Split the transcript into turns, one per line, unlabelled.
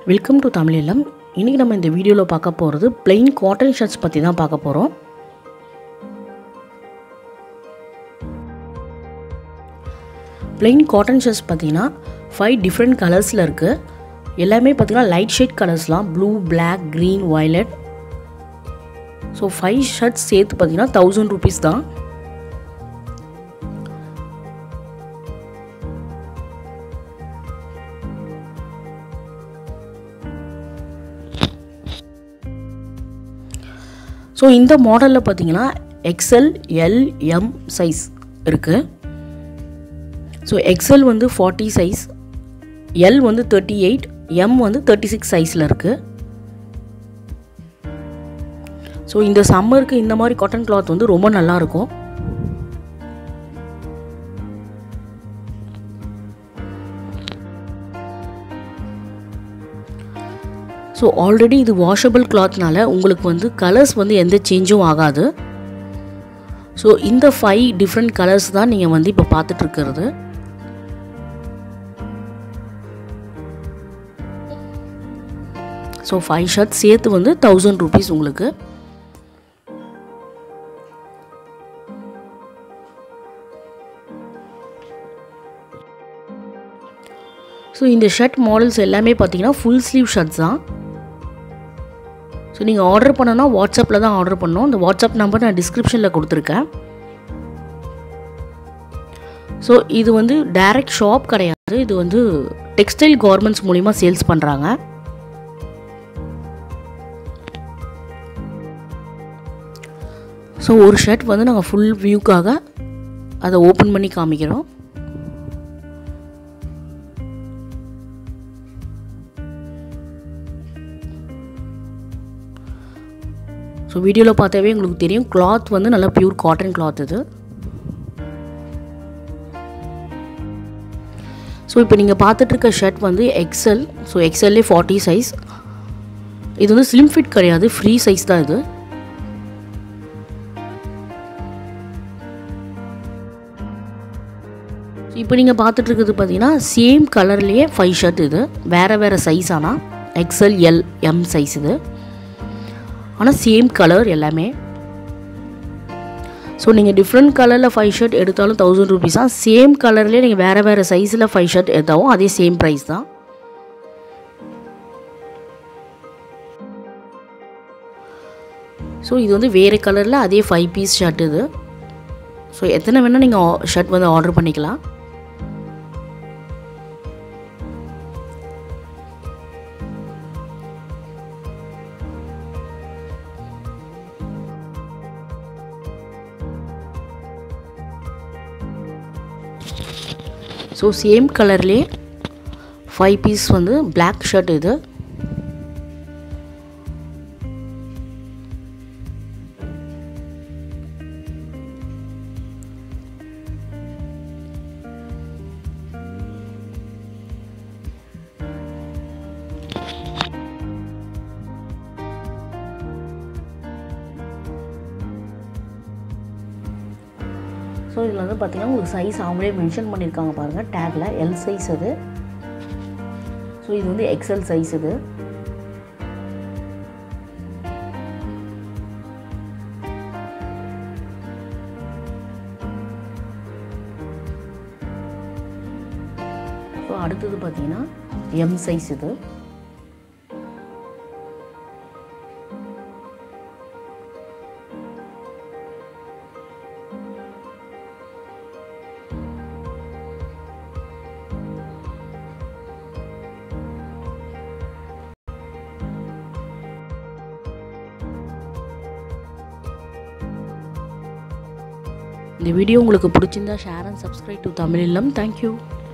welcome to Tamil இல்லம் இன்றைக்கி நம்ம இந்த வீடியோவில் பார்க்க போகிறது plain காட்டன் ஷர்ட்ஸ் பற்றி தான் பார்க்க போகிறோம் plain காட்டன் ஷர்ட்ஸ் பார்த்தீங்கன்னா ஃபைவ் டிஃப்ரெண்ட் கலர்ஸில் இருக்குது எல்லாமே பார்த்தீங்கன்னா லைட் ஷேட் கலர்ஸ்லாம் blue black green violet so five shirts சேர்த்து பார்த்தீங்கன்னா தௌசண்ட் ருபீஸ் தான் ஸோ இந்த மாடலில் பார்த்தீங்கன்னா எக்ஸ்எல் எல் எம் சைஸ் இருக்குது ஸோ எக்ஸ்எல் வந்து ஃபார்ட்டி சைஸ் எல் வந்து தேர்ட்டி எயிட் எம் வந்து தேர்ட்டி சிக்ஸ் சைஸில் இருக்குது ஸோ இந்த சம்மருக்கு இந்த மாதிரி காட்டன் கிளாத் வந்து ரொம்ப நல்லாயிருக்கும் ஸோ ஆல்ரெடி இது வாஷபிள் கிளாத்னால உங்களுக்கு வந்து கலர்ஸ் வந்து எந்த சேஞ்சும் ஆகாது ஸோ இந்த ஃபைவ் டிஃப்ரெண்ட் கலர்ஸ் தான் நீங்கள் வந்து இப்போ பார்த்துட்ருக்கிறது ஸோ ஃபைவ் ஷர்ட் சேர்த்து வந்து தௌசண்ட் ருபீஸ் உங்களுக்கு ஸோ இந்த ஷர்ட் மாடல்ஸ் எல்லாமே பார்த்தீங்கன்னா ஃபுல் ஸ்லீவ் ஷர்ட்ஸ் தான் ஸோ நீங்கள் ஆர்டர் பண்ணனா வாட்ஸ்அப்பில் தான் ஆர்டர் பண்ணணும் இந்த வாட்ஸ்அப் நம்பர் நான் டிஸ்கிரிப்ஷனில் கொடுத்துருக்கேன் ஸோ இது வந்து டைரக்ட் ஷாப் கிடையாது இது வந்து டெக்ஸ்டைல் கார்மெண்ட்ஸ் மூலிமா சேல்ஸ் பண்ணுறாங்க ஸோ ஒரு ஷர்ட் வந்து நாங்கள் ஃபுல் வியூக்காக அதை ஓப்பன் பண்ணி காமிக்கிறோம் ஸோ வீடியோவில் பார்த்தாவே உங்களுக்கு தெரியும் கிளாத் வந்து நல்லா பியூர் காட்டன் கிளாத் இது ஸோ இப்போ நீங்கள் பார்த்துட்ருக்க ஷர்ட் வந்து எக்ஸல் ஸோ எக்ஸல்லே ஃபார்ட்டி சைஸ் இது வந்து ஸ்லிம் ஃபிட் கிடையாது ஃப்ரீ சைஸ் தான் இது இப்போ நீங்கள் பார்த்துட்ருக்குது பார்த்தீங்கன்னா சேம் கலர்லேயே ஃபைவ் ஷர்ட் இது வேறு வேறு சைஸ் ஆனால் எக்ஸல் எல் எம் சைஸ் இது ஆனால் சேம் கலர் எல்லாமே ஸோ நீங்கள் டிஃப்ரெண்ட் கலரில் ஃபைவ் ஷர்ட் எடுத்தாலும் தௌசண்ட் ருபீஸ் தான் சேம் கலர்லேயே நீங்கள் வேறு வேறு சைஸில் ஃபைவ் ஷர்ட் எடுத்தாலும் அதே சேம் ப்ரைஸ் தான் ஸோ இது வந்து வேறு கலரில் அதே ஃபைவ் பீஸ் ஷர்ட் இது ஸோ எத்தனை வேணால் நீங்கள் ஷர்ட் வந்து ஆர்டர் பண்ணிக்கலாம் ஸோ சேம் கலர்லேயே ஃபைவ் பீஸ் வந்து பிளாக் ஷர்ட் இது ஸோ இதில் வந்து பார்த்திங்கன்னா உங்களுக்கு சைஸ் அவங்களே மென்ஷன் பண்ணியிருக்காங்க பாருங்கள் டேக்கில் எல் சைஸ் அது ஸோ இது வந்து எக்ஸல் சைஸ் இது ஸோ அடுத்தது பார்த்தீங்கன்னா எம் சைஸ் இது இந்த வீடியோ உங்களுக்கு பிடிச்சிருந்தா share and subscribe to Tamil Illam thank you